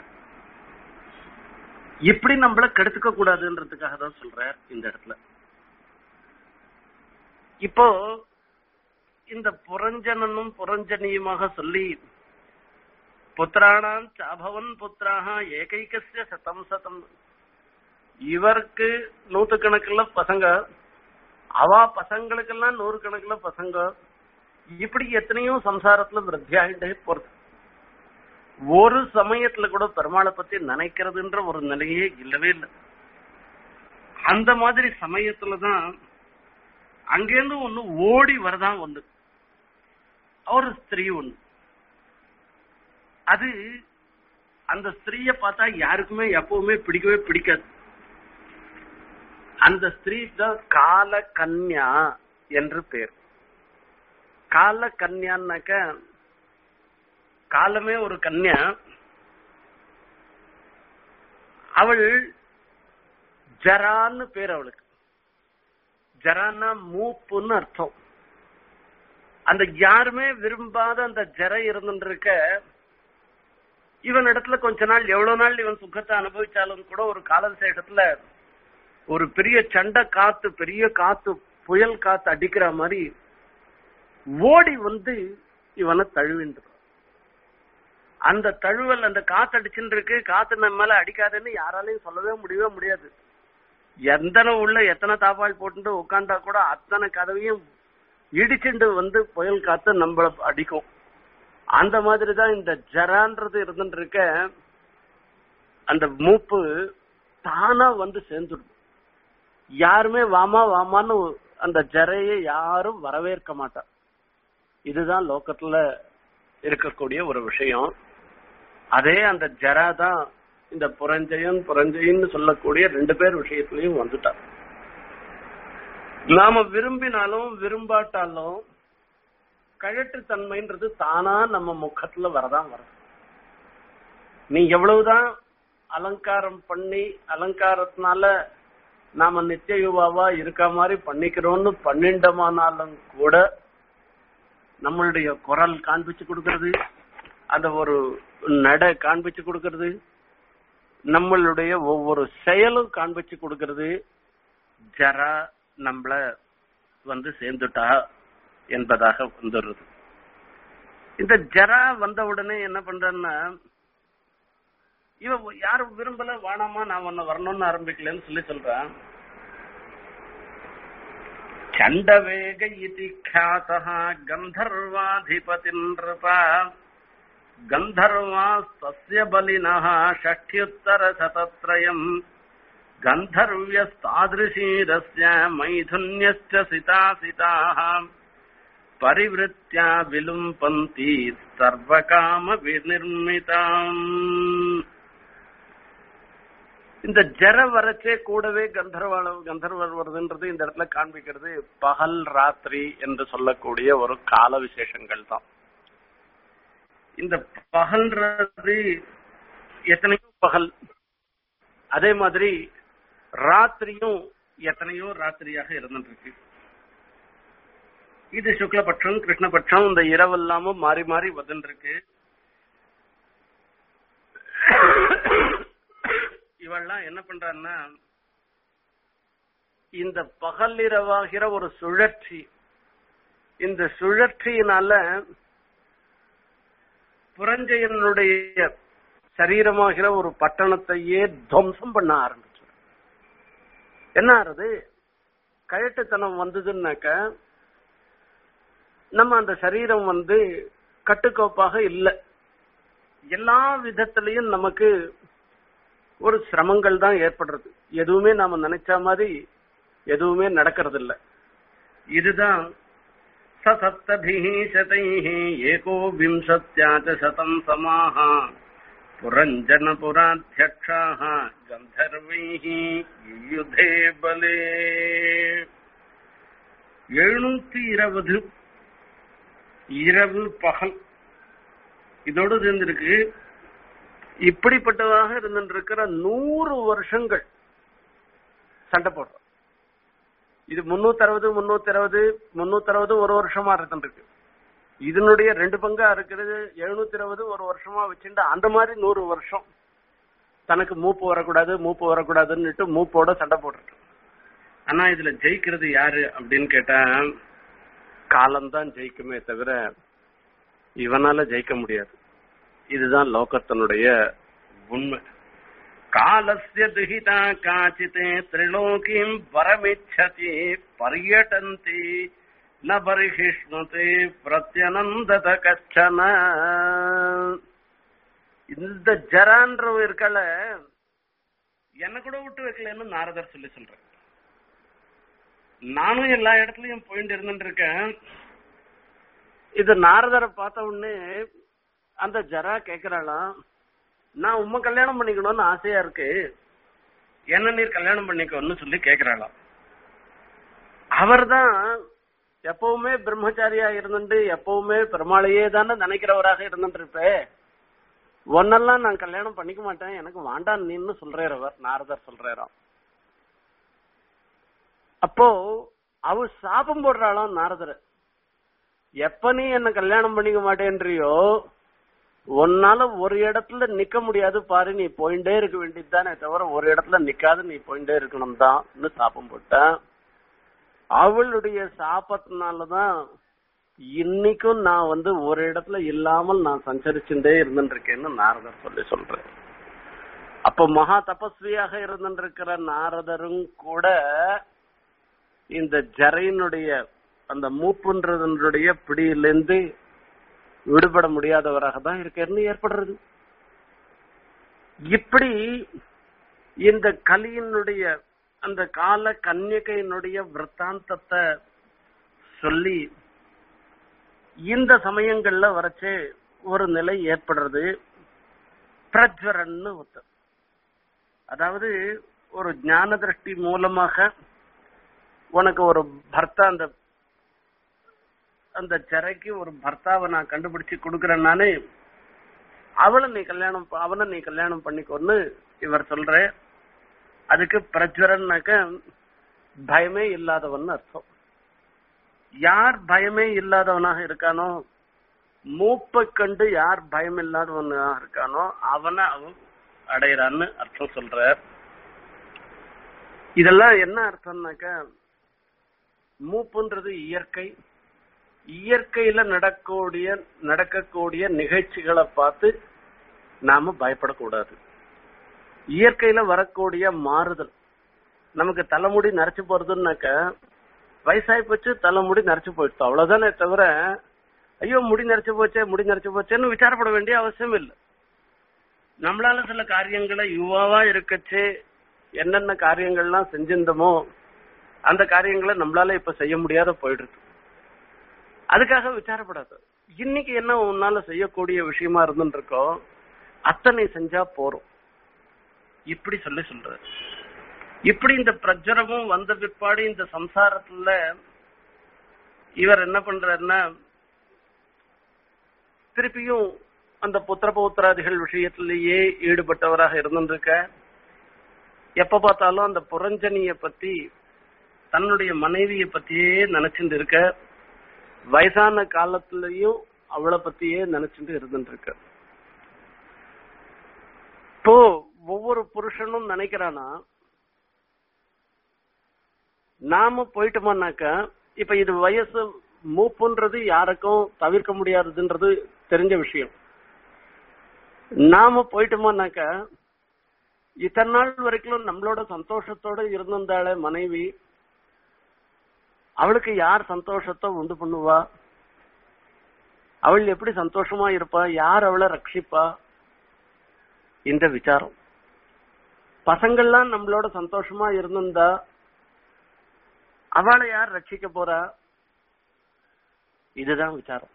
இப்படி நம்மள கெடுத்துக்க கூடாதுன்றதுக்காக தான் சொல்றார் இந்த இடத்துல இப்போ இந்த புரஞ்சனனும் புரஞ்சனியுமாக சொல்லி புத்திரானாம் சாபவன் புத்திராக ஏகைக்கசிய சதம் சதம் இவருக்கு நூத்துக்கணக்குல பசங்க அவா பசங்களுக்கெல்லாம் நூறு கணக்குல பசங்க இப்படி எத்தனையோ சம்சாரத்துல விருத்தியாகிட்டே போறது ஒரு சமயத்துல கூட பெருமாளை பத்தி நினைக்கிறதுன்ற ஒரு நிலையே இல்லவே இல்லை அந்த மாதிரி சமயத்துலதான் அங்கேருந்து ஒண்ணு ஓடி வரதான் ஒண்ணு ஒரு ஸ்திரீ ஒண்ணு அது அந்த ஸ்திரீய பார்த்தா யாருக்குமே எப்பவுமே பிடிக்கவே பிடிக்காது அந்த ஸ்திரீ தான் கால கன்யா என்று பேர் கால கன்யான்னாக்க காலமே ஒரு கன்யா அவள் ஜரான்னு பேர் அவளுக்கு ஜரான்னா மூப்புன்னு அர்த்தம் அந்த யாருமே விரும்பாத அந்த ஜர இருந்துட்டு இருக்க இவன் இடத்துல கொஞ்ச நாள் எவ்வளவு நாள் இவன் சுகத்தை அனுபவிச்சாலும் கூட ஒரு கால விசேஷத்துல ஒரு பெரிய சண்டை காத்து பெரிய காத்து புயல் காத்து அடிக்கிற மாதிரி ஓடி வந்து இவனை தழுவின்ற அந்த தழுவல் அந்த காத்து அடிச்சுட்டு இருக்கு காத்து நம்ம மேல அடிக்காதுன்னு யாராலையும் சொல்லவே முடியவே முடியாது எத்தனை உள்ள எத்தனை தாப்பால் போட்டு உட்காந்தா கூட அத்தனை கதவையும் இடிச்சுண்டு வந்து புயல் காத்து நம்மள அடிக்கும் அந்த மாதிரி தான் இந்த ஜரான்றது இருந்துட்டு இருக்க அந்த மூப்பு தானா வந்து சேர்ந்துடும் யாருமே வாமா வாமான்னு அந்த ஜரையை யாரும் வரவேற்க மாட்டா இதுதான் லோக்கத்துல இருக்கக்கூடிய ஒரு விஷயம் அதே அந்த ஜரா தான் இந்த புரஞ்சயன் புரஞ்சயன்னு சொல்லக்கூடிய ரெண்டு பேர் விஷயத்திலையும் வந்துட்டா நாம விரும்பினாலும் விரும்பாட்டாலும் கழட்டு தன்மைன்றது தானா நம்ம முகத்துல வரதான் வரும் நீ எவ்வளவுதான் அலங்காரம் பண்ணி அலங்காரத்தினால நாம நித்திய யுவாவா இருக்க மாதிரி பண்ணிக்கிறோம்னு பன்னெண்டமானாலும் கூட நம்மளுடைய குரல் காண்பிச்சு கொடுக்கறது அந்த ஒரு நடை காண்பிச்சு கொடுக்கறது நம்மளுடைய ஒவ்வொரு செயலும் காண்பிச்சு கொடுக்கறது ஜரா நம்மள வந்து சேர்ந்துட்டா என்பதாக வந்துடுறது இந்த ஜரா வந்த உடனே என்ன பண்றன்னா இவ யாரும் விரும்பல வானாமா நான் உன்ன வரணும்னு ஆரம்பிக்கலன்னு சொல்லி சொல்றான் चण्डवेग इति ख्यातः गन्धर्वाधिपतिनृप गन्धर्वास्तस्य बलिनः षष्ट्युत्तरशतत्रयम् गन्धर्व्यस्तादृशीरस्य मैथुन्यश्च सितासिताः परिवृत्या विलुम्पन्ति सर्वकामविनिर्मिताम् இந்த ஜர வரச்சே கூடவே கந்தர்வாள கந்தர்வர் வருதுன்றது இந்த இடத்துல காண்பிக்கிறது பகல் ராத்திரி என்று சொல்லக்கூடிய ஒரு கால விசேஷங்கள் தான் இந்த பகல்ன்றது எத்தனையோ பகல் அதே மாதிரி ராத்திரியும் எத்தனையோ ராத்திரியாக இருந்துட்டு இருக்கு இது சுக்லபட்சம் கிருஷ்ணபட்சம் இந்த இரவெல்லாமும் மாறி மாறி வந்துருக்கு இவெல்லாம் என்ன பண்றான்னா இந்த பகல் இரவாகிற ஒரு சுழற்சி இந்த சுழற்சியினால புரஞ்சயனுடைய சரீரமாகிற ஒரு பட்டணத்தையே துவம்சம் பண்ண ஆரம்பிச்சு என்ன ஆறுது கழட்டுத்தனம் வந்ததுன்னாக்க நம்ம அந்த சரீரம் வந்து கட்டுக்கோப்பாக இல்லை எல்லா விதத்திலையும் நமக்கு ஒரு சிரமங்கள் தான் ஏற்படுறது எதுவுமே நாம நினைச்ச மாதிரி எதுவுமே நடக்கிறது இல்ல இதுதான் சசப்தபிஹி சதைஹி ஏகோ விம்சத்யாச்ச சதம் சமாஹ புரஞ்சன புராத்தியக்ஷாக கந்தர்வைஹி யுதே பலே எழுநூத்தி இருபது இரவு பகல் இதோடு இருந்திருக்கு இப்படிப்பட்டதாக இருந்திருக்கிற நூறு வருஷங்கள் சண்டை போடுறோம் இது முன்னூத்தி அறுபது முன்னூத்தி அறுபது முன்னூத்தி அறுபது ஒரு வருஷமா இருந்துருக்கு இதனுடைய ரெண்டு பங்கா இருக்கிறது எழுநூத்தி இருபது ஒரு வருஷமா வச்சுட்டு அந்த மாதிரி நூறு வருஷம் தனக்கு மூப்பு வரக்கூடாது மூப்பு வரக்கூடாதுன்னுட்டு மூப்போட சண்டை போட்டுருக்கு ஆனா இதுல ஜெயிக்கிறது யாரு அப்படின்னு கேட்டா காலம்தான் ஜெயிக்குமே தவிர இவனால ஜெயிக்க முடியாது இதுதான் லோகத்தினுடைய உண்மை காலஸ்ய துஹிதா காச்சிதே திரிலோகிம் வரமிச்சதி பர்யட்டந்தி ந பரிஹிஷ்ணுதே பிரத்யனந்தத கச்சன இந்த ஜரான்றவ இருக்கல என்ன கூட விட்டு வைக்கலன்னு நாரதர் சொல்லி சொல்றேன் நானும் எல்லா இடத்துலயும் போயிட்டு இருந்துட்டு இருக்கேன் இது நாரதரை பார்த்த உடனே அந்த ஜரா கேக்குறாளாம் நான் உம்மை கல்யாணம் பண்ணிக்கணும்னு ஆசையா இருக்கு என்ன நீர் கல்யாணம் பண்ணிக்கணும்னு சொல்லி கேக்குறாளாம் அவர்தான் எப்பவுமே பிரம்மச்சாரியா இருந்துட்டு எப்பவுமே பெருமாளையே தானே நினைக்கிறவராக இருந்துட்டு இருப்பே ஒன்னெல்லாம் நான் கல்யாணம் பண்ணிக்க மாட்டேன் எனக்கு வாண்டான் நீன்னு சொல்றார் அவர் நாரதர் சொல்றாராம் அப்போ அவ சாபம் போடுறாளாம் நாரதர் எப்ப நீ என்ன கல்யாணம் பண்ணிக்க மாட்டேன்றியோ உன்னால ஒரு இடத்துல நிக்க முடியாது பாரு நீ போயிட்டே இருக்க வேண்டியதுதானே தவிர ஒரு இடத்துல நிக்காது நீ போயிட்டே இருக்கணும் தான் சாபம் போட்டேன் அவளுடைய சாபத்தினாலதான் இன்னைக்கும் நான் வந்து ஒரு இடத்துல இல்லாமல் நான் சஞ்சரிச்சுட்டே இருந்துருக்கேன்னு நாரதர் சொல்லி சொல்றேன் அப்ப மகா தபஸ்வியாக இருந்துருக்கிற நாரதரும் கூட இந்த ஜரையினுடைய அந்த மூப்புன்றதனுடைய பிடியிலிருந்து விடுபட முடியாதவராக தான் இருக்கேன்னு ஏற்படுறது இப்படி இந்த கலியினுடைய அந்த கால கன்னிகையினுடைய விற்த்தாந்தத்தை சொல்லி இந்த சமயங்கள்ல வரைச்சு ஒரு நிலை ஏற்படுறது பிரஜ்வரன்னு ஒருத்தர் அதாவது ஒரு ஞான திருஷ்டி மூலமாக உனக்கு ஒரு பர்த்தா அந்த அந்த சிறைக்கு ஒரு பர்த்தாவை நான் கண்டுபிடிச்சு கொடுக்கறேன் நானு அவளை நீ கல்யாணம் ப- அவனை நீ கல்யாணம் பண்ணிக்கோன்னு இவர் சொல்ற அதுக்கு பிரஜ்வரன்னாக்க பயமே இல்லாதவன் அர்த்தம் யார் பயமே இல்லாதவனாக இருக்கானோ மூப்பை கண்டு யார் பயம் இல்லாதவனாக இருக்கானோ அவனை அவன் அடையிறான்னு அர்த்தம் சொல்ற இதெல்லாம் என்ன அர்த்தம்னாக்க மூப்புன்றது இயற்கை இயற்கையில நடக்கக்கூடிய நடக்கக்கூடிய நிகழ்ச்சிகளை பார்த்து நாம பயப்படக்கூடாது இயற்கையில வரக்கூடிய மாறுதல் நமக்கு தலைமுடி நரைச்சு போறதுன்னாக்க வயசாகி போச்சு தலை முடி நரைச்சு போயிடுச்சு அவ்வளவுதானே தவிர ஐயோ முடி நரைச்சு போச்சே முடி நரைச்சு போச்சேன்னு விசாரப்பட வேண்டிய அவசியம் இல்லை நம்மளால சில காரியங்களை யுவாவா இருக்கச்சு என்னென்ன காரியங்கள்லாம் செஞ்சிருந்தோமோ அந்த காரியங்களை நம்மளால இப்ப செய்ய முடியாத போயிடுது அதுக்காக விசாரப்படாது இன்னைக்கு என்ன உன்னால செய்யக்கூடிய விஷயமா இருந்துட்டு இருக்கோ அத்தனை செஞ்சா போறோம் இப்படி சொல்லி சொல்றாரு இப்படி இந்த பிரஜரமும் வந்த பிற்பாடு இந்த சம்சாரத்துல இவர் என்ன பண்றாருன்னா திருப்பியும் அந்த புத்திர பௌத்திராதிகள் விஷயத்திலேயே ஈடுபட்டவராக இருந்திருக்க எப்ப பார்த்தாலும் அந்த புரஞ்சனிய பத்தி தன்னுடைய மனைவியை பத்தியே நினைச்சுட்டு இருக்க வயசான காலத்திலயும் அவளை பத்தியே நினைச்சுட்டு இருந்துட்டு இருக்க இப்போ ஒவ்வொரு புருஷனும் நினைக்கிறானா நாம போயிட்டோமானாக்கா இப்ப இது வயசு மூப்புன்றது யாருக்கும் தவிர்க்க முடியாதுன்றது தெரிஞ்ச விஷயம் நாம போயிட்டோமானாக்கா இத்தனை நாள் வரைக்கும் நம்மளோட சந்தோஷத்தோட இருந்திருந்தாளே மனைவி அவளுக்கு யார் சந்தோஷத்தை உண்டு பண்ணுவா அவள் எப்படி சந்தோஷமா இருப்பா யார் அவளை ரட்சிப்பா இந்த விசாரம் பசங்கள்லாம் நம்மளோட சந்தோஷமா இருந்திருந்தா அவளை யார் ரட்சிக்க போறா இதுதான் விசாரம்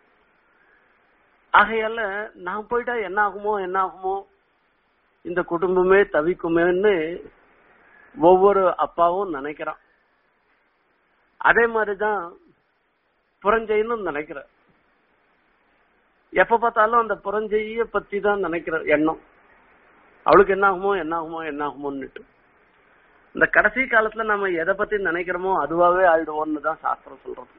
ஆகையால நான் போயிட்டா என்ன ஆகுமோ என்ன ஆகுமோ இந்த குடும்பமே தவிக்குமேன்னு ஒவ்வொரு அப்பாவும் நினைக்கிறான் அதே மாதிரிதான் புறஞ்செய்ன்னு நினைக்கிற எப்ப பார்த்தாலும் அந்த புறஞ்செய்ய பத்தி தான் நினைக்கிற எண்ணம் அவளுக்கு என்ன ஆகுமோ என்ன ஆகுமோ என்ன ஆகுமோன்னுட்டு இந்த கடைசி காலத்துல நம்ம எதை பத்தி நினைக்கிறோமோ அதுவாவே ஆயிடுவோம்னு தான் சாஸ்திரம் சொல்றது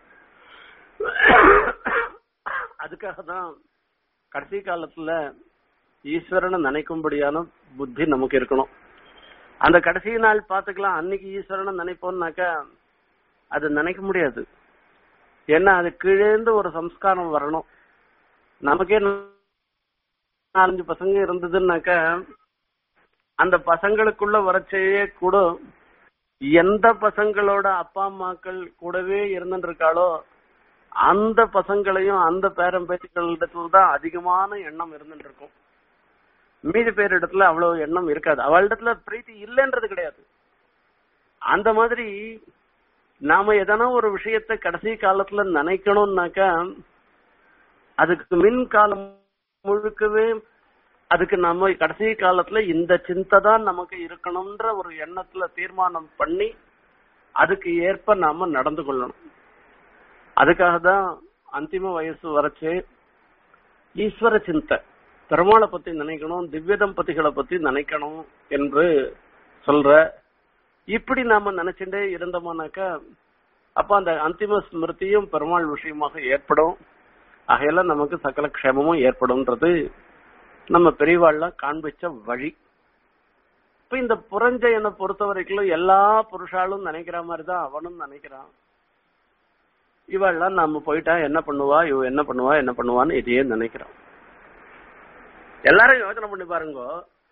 அதுக்காக தான் கடைசி காலத்துல ஈஸ்வரனை நினைக்கும்படியான புத்தி நமக்கு இருக்கணும் அந்த கடைசி நாள் பாத்துக்கலாம் அன்னைக்கு ஈஸ்வரனை நினைப்போம்னாக்கா அது நினைக்க முடியாது ஏன்னா அது கீழேந்து ஒரு சம்ஸ்காரம் வரணும் நமக்கே நாலஞ்சு பசங்க இருந்ததுன்னாக்க அந்த பசங்களுக்குள்ள வரச்சேயே கூட எந்த பசங்களோட அப்பா அம்மாக்கள் கூடவே இருந்துட்டு இருக்காளோ அந்த பசங்களையும் அந்த பேரன் பேச்சுக்களிடத்துல தான் அதிகமான எண்ணம் இருந்துட்டு இருக்கும் மீதி பேர் இடத்துல அவ்வளவு எண்ணம் இருக்காது அவளிடத்துல பிரீத்தி இல்லைன்றது கிடையாது அந்த மாதிரி நாம எதனா ஒரு விஷயத்த கடைசி காலத்துல நினைக்கணும்னாக்கா அதுக்கு மின் காலம் முழுக்கவே அதுக்கு நம்ம கடைசி காலத்துல இந்த சிந்தை தான் நமக்கு இருக்கணும்ன்ற ஒரு எண்ணத்துல தீர்மானம் பண்ணி அதுக்கு ஏற்ப நாம நடந்து கொள்ளணும் அதுக்காக தான் அந்திம வயசு வரைச்சு ஈஸ்வர சிந்தை பெருமாளை பத்தி நினைக்கணும் திவ்ய தம்பதிகளை பத்தி நினைக்கணும் என்று சொல்ற இப்படி நாம நினைச்சுட்டே இருந்தோம்னாக்கா அப்ப அந்த அந்திம ஸ்மிருதியும் பெருமாள் விஷயமாக ஏற்படும் ஆகையெல்லாம் நமக்கு சகல க்ஷேமமும் ஏற்படும்ன்றது நம்ம பெரியவாள்லாம் காண்பிச்ச வழி இப்ப இந்த புரஞ்சயனை பொறுத்த வரைக்கும் எல்லா புருஷாலும் நினைக்கிற மாதிரிதான் அவனும் நினைக்கிறான் இவெல்லாம் நாம போயிட்டா என்ன பண்ணுவா இவ என்ன பண்ணுவா என்ன பண்ணுவான்னு இதையே நினைக்கிறான் எல்லாரும் யோசனை பண்ணி பாருங்க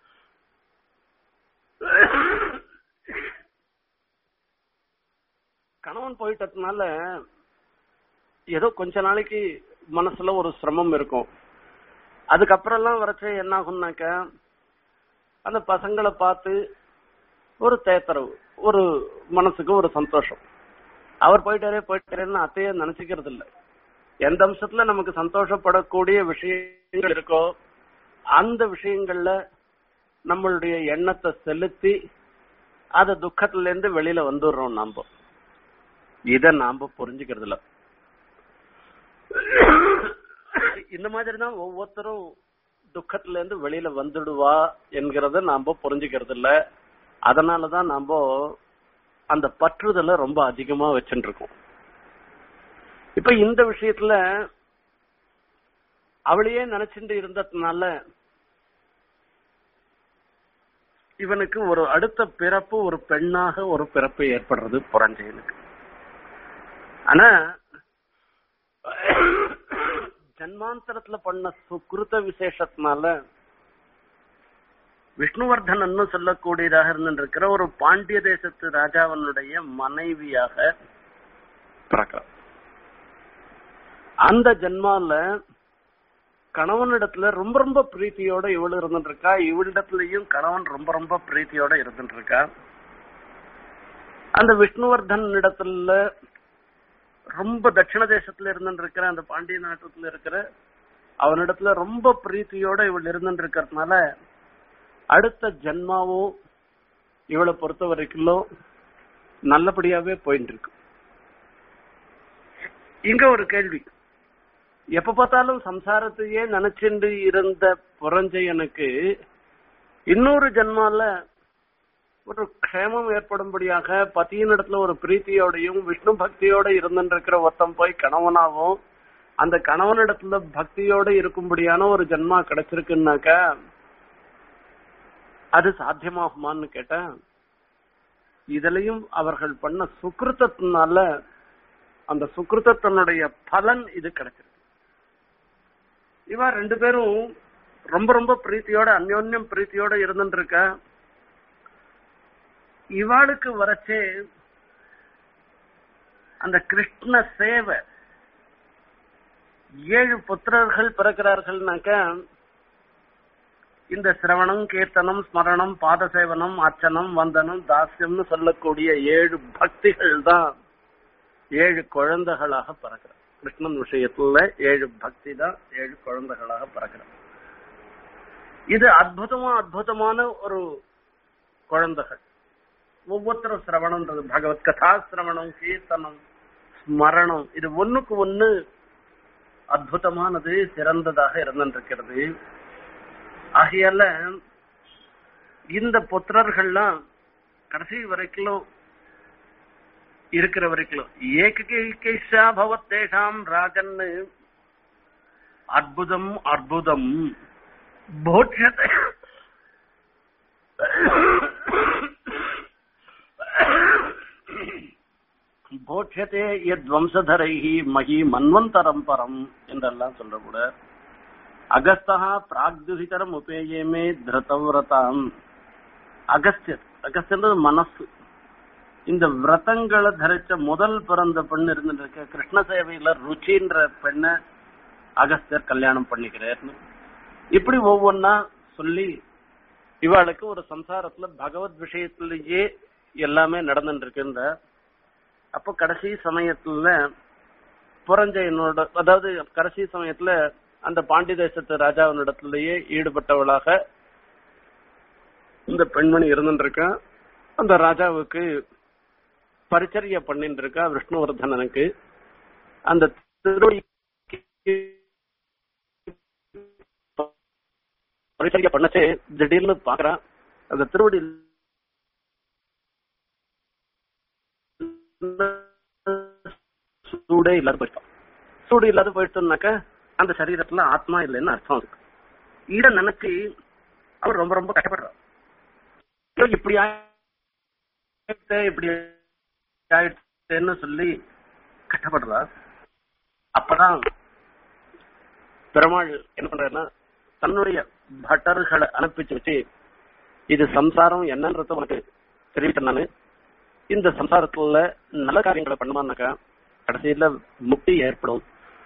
கணவன் போயிட்டதுனால ஏதோ கொஞ்ச நாளைக்கு மனசுல ஒரு சிரமம் இருக்கும் அதுக்கப்புறம் எல்லாம் வரைச்ச என்ன ஆகும்னாக்க அந்த பசங்களை பார்த்து ஒரு தேத்தரவு ஒரு மனசுக்கு ஒரு சந்தோஷம் அவர் போயிட்டாரே போயிட்டாரேன்னு அத்தையே நினைச்சுக்கிறது இல்ல எந்த அம்சத்துல நமக்கு சந்தோஷப்படக்கூடிய விஷயங்கள் இருக்கோ அந்த விஷயங்கள்ல நம்மளுடைய எண்ணத்தை செலுத்தி அத துக்கத்துல இருந்து வெளியில வந்துடுறோம் நாம இத நாம புரிஞ்சுக்கிறது இல்ல இந்த மாதிரி தான் ஒவ்வொருத்தரும் துக்கத்துல இருந்து வெளியில வந்துடுவா என்கிறத நாம புரிஞ்சுக்கிறது இல்ல அதனாலதான் நாம அந்த பற்றுதலை ரொம்ப அதிகமா வச்சுட்டு இருக்கோம் இப்ப இந்த விஷயத்துல அவளையே நினைச்சுட்டு இருந்ததுனால இவனுக்கு ஒரு அடுத்த பிறப்பு ஒரு பெண்ணாக ஒரு பிறப்பு ஏற்படுறது புரஞ்சயனுக்கு ஆனா ஜன்மாந்தரத்துல பண்ண சுக்ருத விசேஷத்தினால விஷ்ணுவர்தன் சொல்லக்கூடியதாக இருந்திருக்கிற ஒரு பாண்டிய தேசத்து ராஜாவனுடைய மனைவியாக பிறக்கிறான் அந்த ஜென்மால கணவனிடத்துல ரொம்ப ரொம்ப பிரீத்தியோட இவள் இருந்துட்டு இருக்கா இவளிடத்துலயும் கணவன் ரொம்ப ரொம்ப பிரீத்தியோட இருந்துட்டு இருக்கா அந்த விஷ்ணுவர்தன் இடத்துல ரொம்ப தட்சிண தேசத்துல இருந்துட்டு இருக்கிற அந்த பாண்டிய நாட்டுல இருக்கிற அவனிடத்துல ரொம்ப பிரீத்தியோட இவள் இருந்துட்டு இருக்கிறதுனால அடுத்த ஜென்மாவும் இவளை பொறுத்த வரைக்கும் நல்லபடியாவே போயிட்டு இருக்கு இங்க ஒரு கேள்வி எப்ப பார்த்தாலும் சம்சாரத்தையே நினைச்சுண்டு இருந்த புறஞ்செயனுக்கு இன்னொரு ஜென்மால ஒரு க்ஷேமம் ஏற்படும்படியாக பத்தியின் இடத்துல ஒரு பிரீத்தியோடையும் விஷ்ணு பக்தியோட இருந்துருக்கிற ஒருத்தன் போய் கணவனாவும் அந்த கணவனிடத்துல பக்தியோட இருக்கும்படியான ஒரு ஜென்மா கிடைச்சிருக்குன்னாக்க அது சாத்தியமாகுமான்னு கேட்டா இதுலயும் அவர்கள் பண்ண சுக்கிருத்தத்தினால அந்த சுக்கிருத்தத்தினுடைய பலன் இது கிடைச்சிருக்கு இவா ரெண்டு பேரும் ரொம்ப ரொம்ப பிரீத்தியோட அந்யோன்யம் பிரீத்தியோட இருந்துட்டு இருக்க இவாளுக்கு வரச்சே அந்த கிருஷ்ண சேவை ஏழு புத்திரர்கள் பிறக்கிறார்கள்னாக்க இந்த சிரவணம் கீர்த்தனம் ஸ்மரணம் பாதசேவனம் அர்ச்சனம் வந்தனம் தாசியம்னு சொல்லக்கூடிய ஏழு பக்திகள் தான் ஏழு குழந்தைகளாக பிறக்கிறார் கிருஷ்ணன் விஷயத்துல ஏழு பக்தி தான் ஏழு குழந்தைகளாக பிறக்கிறார் இது அற்புதமா அற்புதமான ஒரு குழந்தைகள் ஒவ்வொருத்தரும் சிரவணம்ன்றது பகவத் கதா சிரவணம் கீர்த்தனம் ஸ்மரணம் இது ஒண்ணுக்கு ஒண்ணு அற்புதமானது சிறந்ததாக இருந்திருக்கிறது ஆகையால இந்த புத்திரர்கள்லாம் கடைசி வரைக்கும் இருக்கிற வரைக்கும் ஏககைஷா பவத்தேஷாம் ராஜன்னு அற்புதம் அற்புதம் போட்சத்தை போட்சத்தே எத் வம்சதரைஹி மகி மன்வந்தரம் பரம் என்றெல்லாம் சொல்ற கூட அகஸ்தா பிராக்துஹிதரம் உபேயமே திருத்தவிரதாம் அகஸ்தியர் அகஸ்தியன்றது மனசு இந்த விரதங்களை தரிச்ச முதல் பிறந்த பெண் இருந்துட்டு கிருஷ்ண சேவையில ருச்சின்ற பெண்ணை அகஸ்தியர் கல்யாணம் பண்ணிக்கிறார்னு இப்படி ஒவ்வொன்னா சொல்லி இவாளுக்கு ஒரு சம்சாரத்துல பகவத் விஷயத்திலேயே எல்லாமே நடந்துட்டு இருக்குன்ற அப்போ கடைசி சமயத்துல புறஞ்சையனோட அதாவது கடைசி சமயத்துல அந்த பாண்டி தேசத்து ராஜாவினிடத்திலேயே ஈடுபட்டவளாக இந்த பெண்மணி இருந்துருக்கா அந்த ராஜாவுக்கு பரிச்சரிய பண்ணிட்டு இருக்கா விஷ்ணுவர்தனனுக்கு அந்த திருவடி பரிச்சரிய பண்ணச்சே திடீர்னு பாக்குறான் அந்த திருவடி சூடே இல்லாத போயிட்டான் சூடு இல்லாத போயிட்டோம்னாக்க அந்த சரீரத்துல ஆத்மா இல்லைன்னு அர்த்தம் இருக்கு இத நினைச்சு அவர் ரொம்ப ரொம்ப கஷ்டப்படுறார் இப்படி ஆயிடுச்சு இப்படி ஆயிடுச்சுன்னு சொல்லி கஷ்டப்படுறார் அப்பதான் பெருமாள் என்ன பண்றாருன்னா தன்னுடைய பட்டர்களை அனுப்பிச்சு வச்சு இது சம்சாரம் என்னன்றது உனக்கு தெரிவித்தேன் நானு இந்த சம்சாரத்துல நல்ல காரியங்களை பண்ணுமானாக்கா கடைசியில முக்தி ஏற்படும்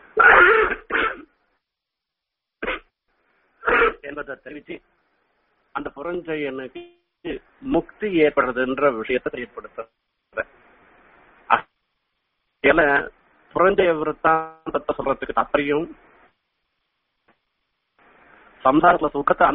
என்பதை தெரிவிச்சு அந்த புறஞ்செயனுக்கு முக்தி ஏற்படுறதுன்ற விஷயத்தை தெரியப்படுத்த புறஞ்செய விருத்தாந்தத்தை சொல்றதுக்கு தாற்பயம் சம்சாரத்துல சுகத்தை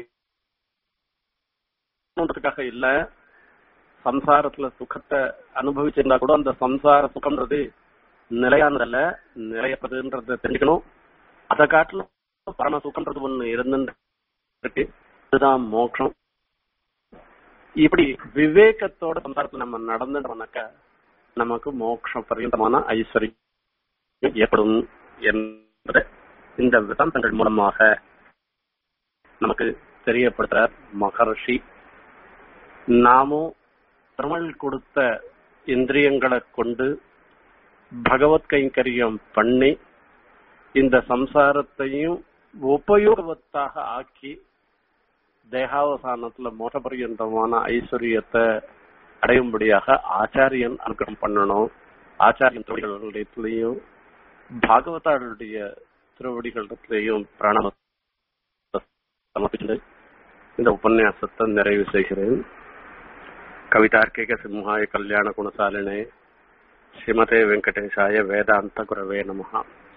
அனுபவிக்காக இல்ல சம்சாரத்துல சுகத்தை அனுபவிச்சிருந்தா கூட அந்த சம்சார சுகம்ன்றது நிலையானதல்ல நிலையப்படுதுன்றத தெரிஞ்சுக்கணும் அதை காட்டிலும் பரம சுகம்ன்றது ஒண்ணு இருந்து இருக்கு இதுதான் மோட்சம் இப்படி விவேகத்தோட சம்சாரத்துல நம்ம நடந்துட்டோம்னாக்கா நமக்கு மோட்ச பரியந்தமான ஐஸ்வர்யம் ஏற்படும் என்பதை இந்த விதந்தங்கள் மூலமாக நமக்கு தெரியப்படுத்துறார் மகர்ஷி நாமும் பெருமாள் கொடுத்த இந்திரியங்களை கொண்டு பகவத் கைங்கரியம் பண்ணி இந்த சம்சாரத்தையும் உபயோகவத்தாக ஆக்கி தேகாவசானத்துல மோசபரியந்தமான ஐஸ்வர்யத்தை அடையும்படியாக ஆச்சாரியன் அனுகிரகம் பண்ணணும் ஆச்சாரியன் திருவடிகளிடத்திலையும் பாகவதாளுடைய திருவடிகளிடத்திலையும் பிராணம் சமர்ப்பித்து இந்த உபன்யாசத்தை நிறைவு செய்கிறேன் கவிதார்க்கிக சிம்ஹாய கல்யாண குணசாலினே ஸ்ரீமதே வெங்கடேஷாய வேதாந்த குரவே நமஹா